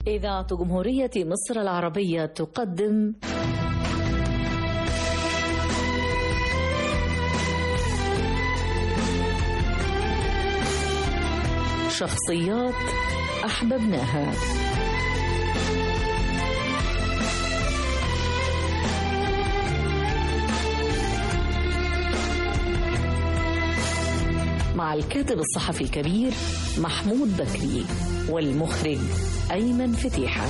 إذاعة جمهورية مصر العربية تقدم شخصيات أحببناها مع الكاتب الصحفي الكبير محمود بكري والمخرج أيمن فتيحة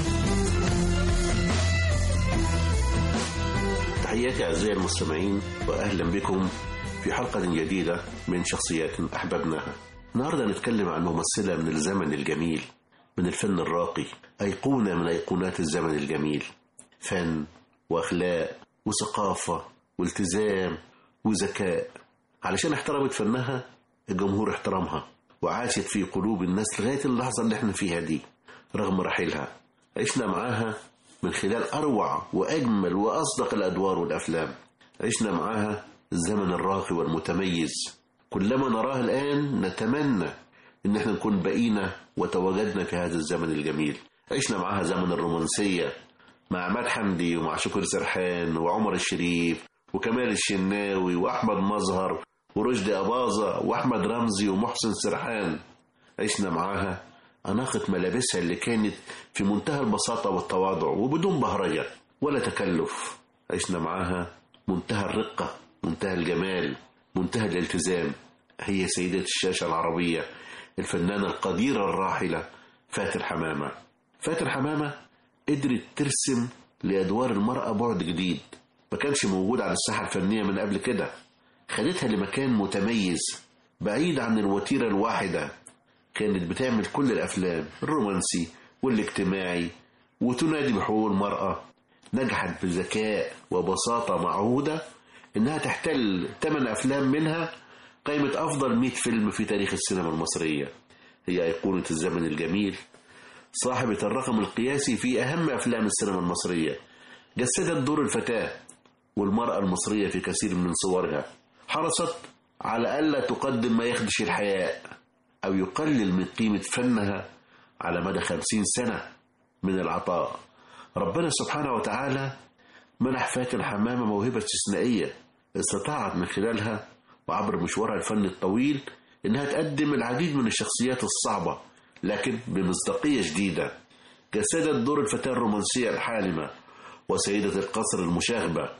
تحياتي أعزائي المستمعين وأهلا بكم في حلقة جديدة من شخصيات أحببناها النهاردة نتكلم عن ممثلة من الزمن الجميل من الفن الراقي أيقونة من أيقونات الزمن الجميل فن وأخلاق وثقافة والتزام وذكاء علشان احترمت فنها الجمهور احترمها وعاشت في قلوب الناس لغاية اللحظة اللي احنا فيها دي رغم رحيلها عشنا معاها من خلال أروع وأجمل وأصدق الأدوار والأفلام عشنا معاها الزمن الراقي والمتميز كلما نراه الآن نتمنى إن احنا نكون بقينا وتواجدنا في هذا الزمن الجميل عشنا معاها زمن الرومانسية مع عماد حمدي ومع شكر سرحان وعمر الشريف وكمال الشناوي وأحمد مظهر ورشدي أباظة وأحمد رمزي ومحسن سرحان عشنا معاها أناقة ملابسها اللي كانت في منتهى البساطة والتواضع وبدون بهرجة ولا تكلف عشنا معاها منتهى الرقة منتهى الجمال منتهى الالتزام هي سيدة الشاشة العربية الفنانة القديرة الراحلة فاتن حمامة فاتن حمامة قدرت ترسم لأدوار المرأة بعد جديد ما كانش موجود على الساحة الفنية من قبل كده خدتها لمكان متميز بعيد عن الوتيرة الواحدة كانت بتعمل كل الأفلام الرومانسي والاجتماعي وتنادي بحقوق المرأة نجحت بذكاء وبساطة معهودة إنها تحتل ثمان أفلام منها قائمة أفضل 100 فيلم في تاريخ السينما المصرية هي أيقونة الزمن الجميل صاحبة الرقم القياسي في أهم أفلام السينما المصرية جسدت دور الفتاة والمرأة المصرية في كثير من صورها حرصت على ألا تقدم ما يخدش الحياء أو يقلل من قيمة فنها على مدى خمسين سنة من العطاء ربنا سبحانه وتعالى منح فاتن حمامة موهبة استثنائية استطاعت من خلالها وعبر مشوارها الفني الطويل إنها تقدم العديد من الشخصيات الصعبة لكن بمصداقية شديدة جسدت دور الفتاة الرومانسية الحالمة وسيدة القصر المشاغبة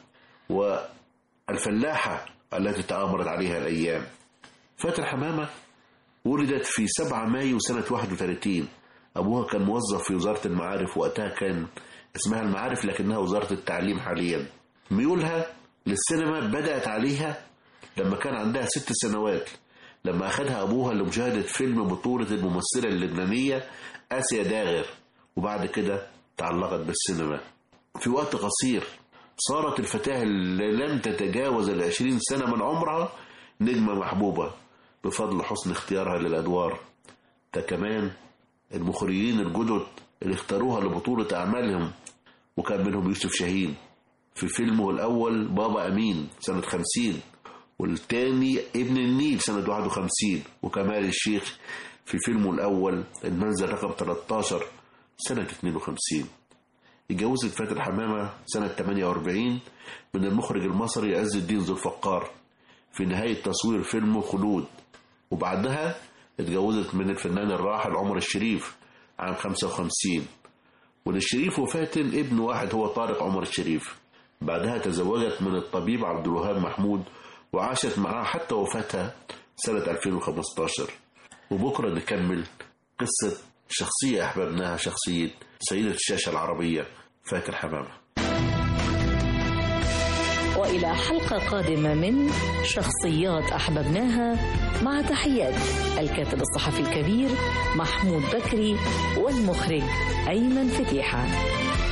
والفلاحة التي تآمرت عليها الأيام فاتن حمامة ولدت في 7 مايو سنة 31 أبوها كان موظف في وزارة المعارف وقتها كان اسمها المعارف لكنها وزارة التعليم حاليا ميولها للسينما بدأت عليها لما كان عندها ست سنوات لما أخذها أبوها لمشاهدة فيلم بطولة الممثلة اللبنانية آسيا داغر وبعد كده تعلقت بالسينما في وقت قصير صارت الفتاة اللي لم تتجاوز العشرين سنة من عمرها نجمة محبوبة بفضل حسن اختيارها للأدوار ده كمان المخرجين الجدد اللي اختاروها لبطولة أعمالهم وكان منهم يوسف شاهين في فيلمه الأول بابا أمين سنة 50 والتاني ابن النيل سنة 51 وكمال الشيخ في فيلمه الأول المنزل رقم 13 سنة 52 اتجوزت فاتن حمامة سنة 48 من المخرج المصري عز الدين ذو الفقار في نهاية تصوير فيلمه خلود وبعدها اتجوزت من الفنان الراحل عمر الشريف عام 55 وللشريف وفاتن ابن واحد هو طارق عمر الشريف بعدها تزوجت من الطبيب عبد الوهاب محمود وعاشت معاه حتى وفاتها سنة 2015 وبكرة نكمل قصة شخصية أحببناها شخصية سيدة الشاشة العربية فاتن حمامة وإلى حلقة قادمة من شخصيات أحببناها مع تحيات الكاتب الصحفي الكبير محمود بكري والمخرج أيمن فتيحة